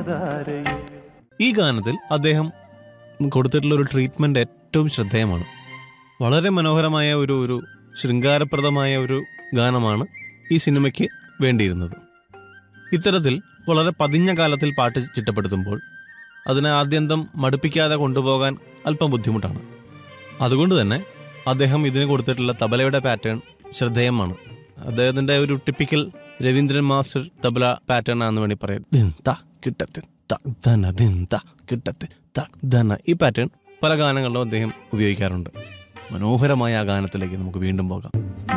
വന്നതാരയോ ഈ ഗാനത്തിൽ അദ്ദേഹം കൊടുത്തിട്ടുള്ള ഒരു ട്രീറ്റ്മെന്റ് ഏറ്റവും ശ്രദ്ധേയമാണ് വളരെ മനോഹരമായ ഒരു ഒരു ശൃംഗാരപ്രദമായ ഒരു ഗാനമാണ് ഈ സിനിമയ്ക്ക് വേണ്ടിയിരുന്നത് ഇത്തരത്തിൽ വളരെ പതിഞ്ഞ കാലത്തിൽ പാട്ട് ചിട്ടപ്പെടുത്തുമ്പോൾ അതിനെ ആദ്യന്തം മടുപ്പിക്കാതെ കൊണ്ടുപോകാൻ അല്പം ബുദ്ധിമുട്ടാണ് അതുകൊണ്ട് തന്നെ അദ്ദേഹം ഇതിന് കൊടുത്തിട്ടുള്ള തബലയുടെ പാറ്റേൺ ശ്രദ്ധേയമാണ് അദ്ദേഹത്തിന്റെ ഒരു typical Raveendran master tabla pattern ആണെന്ന് വേണ്ടി പറയാം ദിൻ ത കിട്ടത്ത് ത ധന ദിൻ ത കിട്ടത്ത് ത ധന ഈ പാറ്റേൺ പല ഗാനങ്ങളിലും അദ്ദേഹം ഉപയോഗിക്കാറുണ്ട് മനോഹരമായ ആ ഗാനത്തിലേക്ക് നമുക്ക് വീണ്ടും പോകാം